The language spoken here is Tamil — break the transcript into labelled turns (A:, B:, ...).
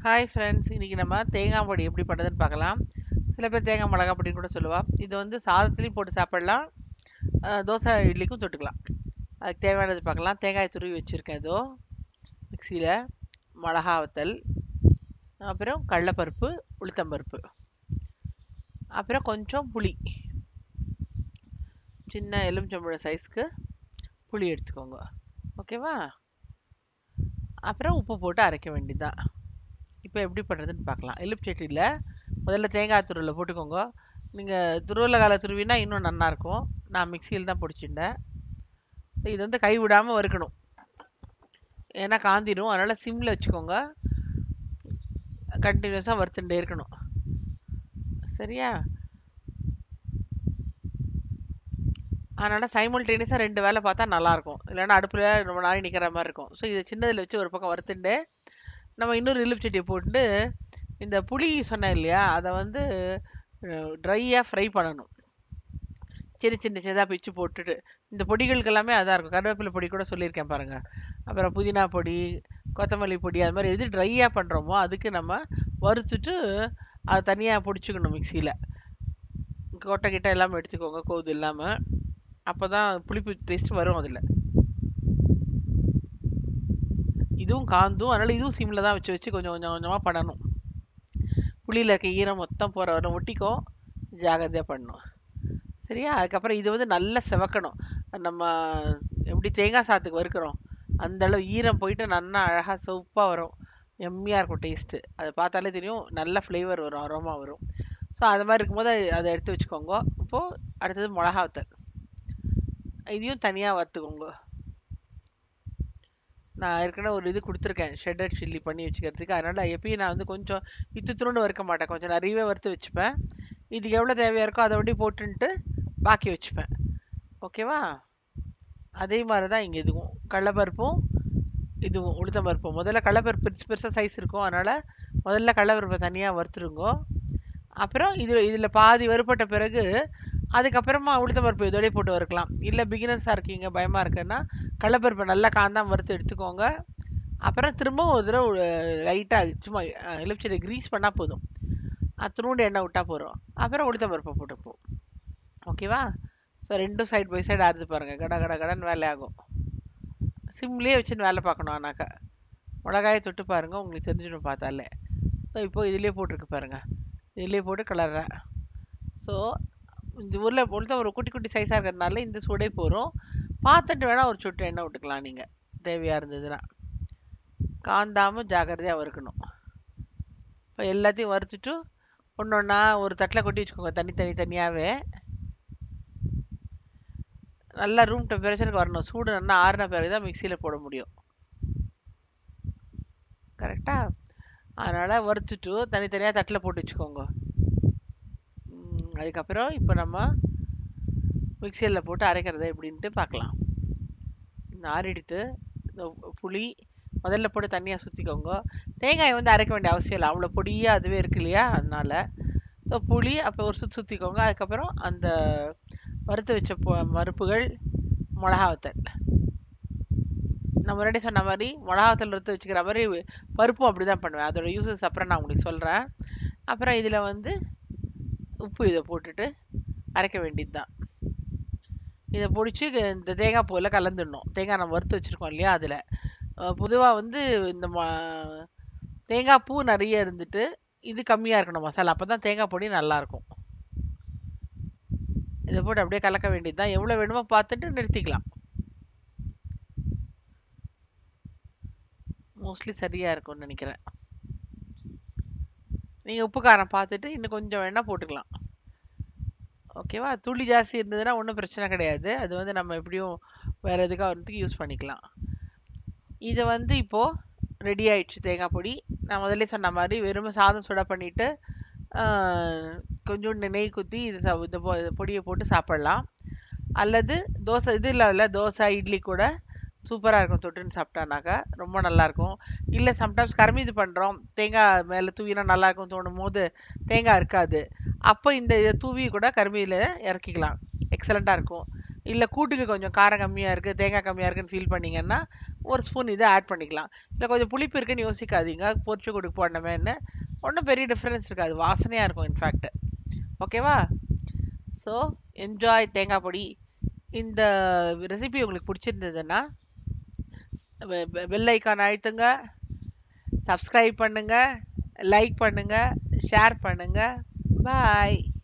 A: ஹாய் ஃப்ரெண்ட்ஸ் இன்னைக்கு நம்ம தேங்காய் பொடி எப்படி பண்ணுறதுன்னு பார்க்கலாம் சில பேர் தேங்காய் மிளகா பொடின்னு கூட சொல்லுவா இது வந்து சாதத்துலேயும் போட்டு சாப்பிடலாம் அஹ் தோசை இட்லிக்கும் தொட்டுக்கலாம் அதுக்கு தேவையானது பார்க்கலாம் தேங்காய் துருவி வச்சுருக்கேன் இதோ மிக்சியில் மிளகா வத்தல் அப்புறம் கடலைப்பருப்பு உளுத்தம்பருப்பு அப்புறம் கொஞ்சம் புளி சின்ன எலுமிச்சம்பழம் சைஸ்க்கு புளி எடுத்துக்கோங்க ஓகேவா அப்புறம் உப்பு போட்டு அரைக்க வேண்டியதுதான் இப்போ எப்படி பண்ணுறதுன்னு பார்க்கலாம் எலுமிச்சட்டியில் முதல்ல தேங்காய் துருவலை போட்டுக்கோங்க நீங்கள் துருவல கால துருவினா இன்னும் நல்லா இருக்கும் நான் மிக்சியில் தான் பிடிச்சிட்டேன் ஸோ இது வந்து கை விடாமல் வறுக்கணும் ஏன்னா காந்திடும் அதனால் சிம்மில் வச்சுக்கோங்க கண்டினியூஸாக வறுத்துட்டே இருக்கணும் சரியா அதனால் சைமல்டேனியஸாக ரெண்டு வேலை பார்த்தா நல்லாயிருக்கும் இல்லைன்னா அடுப்பில் ரொம்ப நாளைக்கு நிற்கிற மாதிரி இருக்கும் ஸோ இதை சின்னதில் வச்சு ஒரு பக்கம் வறுத்துட்டு நம்ம இன்னொரு இலுப்பு சட்டியை போட்டு இந்த புளி சொன்னேன் இல்லையா அதை வந்து ட்ரையாக ஃப்ரை பண்ணணும் சின்ன சின்ன சின்னதாக பிச்சு போட்டுட்டு இந்த பொடிகளுக்கு எல்லாமே அதான் இருக்கும் கருவேப்பிலை பொடி கூட சொல்லியிருக்கேன் பாருங்கள் அப்புறம் புதினா பொடி கொத்தமல்லி பொடி அது மாதிரி எது ட்ரையாக பண்ணுறோமோ அதுக்கு நம்ம வறுத்துட்டு அதை தனியாக பிடிச்சிக்கணும் மிக்சியில் கொட்டை கிட்ட எல்லாமே எடுத்துக்கோங்க கோது இல்லாமல் அப்போ தான் புளிப்பு டேஸ்ட் வரும் அதில் இதுவும் காந்தும் அதனால் இதுவும் சிம்மில் தான் வச்சு வச்சு கொஞ்சம் கொஞ்சம் கொஞ்சமாக பண்ணணும் புளியில் இருக்க ஈரம் மொத்தம் போகிற வரும் ஒட்டிக்கும் ஜாகிரதையாக பண்ணணும் சரியா அதுக்கப்புறம் இது வந்து நல்லா செவக்கணும் நம்ம எப்படி தேங்காய் சாத்துக்கு வறுக்கிறோம் அந்த அளவு ஈரம் போயிட்டு நல்லா அழகாக சவுப்பாக வரும் எம்மியாக இருக்கும் டேஸ்ட்டு அதை பார்த்தாலே தெரியும் நல்ல ஃப்ளேவர் வரும் அரோமா வரும் ஸோ அது மாதிரி இருக்கும்போது அதை எடுத்து வச்சுக்கோங்க இப்போது அடுத்தது மிளகா வத்தல் இதையும் தனியாக வறுத்துக்கோங்க நான் ஏற்கனவே ஒரு இது கொடுத்துருக்கேன் ஷெட்டட் சில்லி பண்ணி வச்சுக்கிறதுக்கு அதனால் எப்பயும் நான் வந்து கொஞ்சம் இத்து துருண்டு வறுக்க மாட்டேன் கொஞ்சம் நிறையவே வறுத்து வச்சுப்பேன் இதுக்கு எவ்வளோ தேவையாக இருக்கோ அதை ஒண்டி போட்டுன்ட்டு பாக்கி வச்சுப்பேன் ஓகேவா அதே மாதிரி தான் இங்கே இதுவும் கடலப்பருப்பும் இதுவும் உளுத்தம் பருப்பும் முதல்ல கடலப்பருப்பு பெருசு பெருசாக சைஸ் இருக்கும் அதனால் முதல்ல கடலப்பருப்பை தனியாக வறுத்துருங்கோ அப்புறம் இது இதில் பாதி வறுப்பட்ட பிறகு அதுக்கப்புறமா உளுத்த பருப்பு இதோடய போட்டு வறுக்கலாம் இல்லை பிகினர்ஸாக இருக்கீங்க பயமாக இருக்குன்னா கடலப்பருப்பை நல்லா காந்தாம வறுத்து எடுத்துக்கோங்க அப்புறம் திரும்பவும் ஒரு தடவை லைட்டாக சும்மா எலுமிச்சை க்ரீஸ் பண்ணால் போதும் அத்தனோண்டு எண்ணெய் விட்டால் போகிறோம் அப்புறம் உளுத்த பருப்பை போட்டுப்போம் ஓகேவா ஸோ ரெண்டும் சைட் பை சைடு ஆறுது பாருங்கள் கட கட கடன் வேலை ஆகும் சிம்லேயே வச்சுன்னு வேலை பார்க்கணும் ஆனாக்கா மிளகாயை தொட்டு பாருங்கள் உங்களுக்கு தெரிஞ்சிடும் பார்த்தாலே ஸோ இப்போது இதுலேயே போட்டிருக்கு பாருங்கள் இதுலேயே போட்டு கலர்றேன் ஸோ இந்த ஊரில் பொழுது ஒரு குட்டி குட்டி சைஸாக இருக்கிறதுனால இந்த சூடே போகிறோம் பார்த்துட்டு வேணால் ஒரு சொட்டு எண்ணெய் விட்டுக்கலாம் நீங்கள் தேவையாக இருந்ததுன்னா காந்தாமல் ஜாக்கிரதையாக வறுக்கணும் இப்போ எல்லாத்தையும் வறுத்துட்டு ஒன்று ஒன்றா ஒரு தட்டில் கொட்டி வச்சுக்கோங்க தனி தனி தனியாகவே நல்லா ரூம் டெம்பரேச்சருக்கு வரணும் சூடு நல்லா ஆறின பிறகு தான் மிக்சியில் போட முடியும் கரெக்டாக அதனால் வறுத்துட்டு தனித்தனியாக தட்டில் போட்டு வச்சுக்கோங்க அதுக்கப்புறம் இப்போ நம்ம மிக்சியில் போட்டு அரைக்கிறத எப்படின்ட்டு பார்க்கலாம் ஆறிடுத்து இந்த புளி முதல்ல போட்டு தண்ணியாக சுற்றிக்கோங்க தேங்காயை வந்து அரைக்க வேண்டிய அவசியம் இல்லை அவ்வளோ பொடியாக அதுவே இருக்கு இல்லையா அதனால ஸோ புளி அப்போ ஒரு சுற்றி சுற்றிக்கோங்க அதுக்கப்புறம் அந்த வறுத்து வச்ச மறுப்புகள் மிளகா வத்தல் நான் முன்னாடி சொன்ன மாதிரி மிளகாத்தல் வறுத்து வச்சுக்கிற மாதிரி பருப்பும் அப்படி தான் பண்ணுவேன் அதோட யூசஸ் அப்புறம் நான் உங்களுக்கு சொல்கிறேன் அப்புறம் இதில் வந்து உப்பு இதை போட்டுட்டு அரைக்க வேண்டியது தான் இதை பிடிச்சி இந்த தேங்காய் பூவில் கலந்துடணும் தேங்காய் நம்ம வறுத்து வச்சுருக்கோம் இல்லையா அதில் பொதுவாக வந்து இந்த தேங்காய் பூ நிறைய இருந்துட்டு இது கம்மியாக இருக்கணும் மசாலா அப்போ தான் தேங்காய் பொடி நல்லாயிருக்கும் இதை போட்டு அப்படியே கலக்க வேண்டியது தான் எவ்வளோ வேணுமோ பார்த்துட்டு நிறுத்திக்கலாம் மோஸ்ட்லி சரியாக இருக்கும்னு நினைக்கிறேன் நீங்கள் உப்பு காரம் பார்த்துட்டு இன்னும் கொஞ்சம் வேணால் போட்டுக்கலாம் ஓகேவா துளி ஜாஸ்தி இருந்ததுன்னா ஒன்றும் பிரச்சனை கிடையாது அது வந்து நம்ம எப்படியும் வேறு எதுக்காக வரதுக்கு யூஸ் பண்ணிக்கலாம் இதை வந்து இப்போது ரெடி ஆயிடுச்சு தேங்காய் பொடி நான் முதல்ல சொன்ன மாதிரி வெறும் சாதம் சுட பண்ணிவிட்டு கொஞ்சோண்டு நெய் குத்தி இது இந்த பொடியை போட்டு சாப்பிட்லாம் அல்லது தோசை இது இல்லை தோசை இட்லி கூட சூப்பராக இருக்கும் தொட்டுன்னு சாப்பிட்டானாக்கா ரொம்ப நல்லாயிருக்கும் இல்லை சம்டைம்ஸ் கருமி இது பண்ணுறோம் தேங்காய் மேலே தூவினா நல்லாயிருக்கும் தோணும் போது தேங்காய் இருக்காது அப்போ இந்த இதை தூவி கூட கருமியில் இறக்கிக்கலாம் எக்ஸலண்ட்டாக இருக்கும் இல்லை கூட்டுக்கு கொஞ்சம் காரம் கம்மியாக இருக்குது தேங்காய் கம்மியாக இருக்குன்னு ஃபீல் பண்ணீங்கன்னா ஒரு ஸ்பூன் இதை ஆட் பண்ணிக்கலாம் இல்லை கொஞ்சம் புளிப்பு இருக்குன்னு யோசிக்காதீங்க பொரிச்சு கொடுக்கு போடணுமேன்னு ஒன்றும் பெரிய டிஃப்ரென்ஸ் இருக்காது வாசனையாக இருக்கும் இன்ஃபேக்ட் ஓகேவா ஸோ என்ஜாய் தேங்காய் பொடி இந்த ரெசிபி உங்களுக்கு பிடிச்சிருந்ததுன்னா பெல் ஐக்கான் அழுத்துங்க சப்ஸ்கிரைப் பண்ணுங்க லைக் பண்ணுங்க ஷேர் பண்ணுங்க பாய்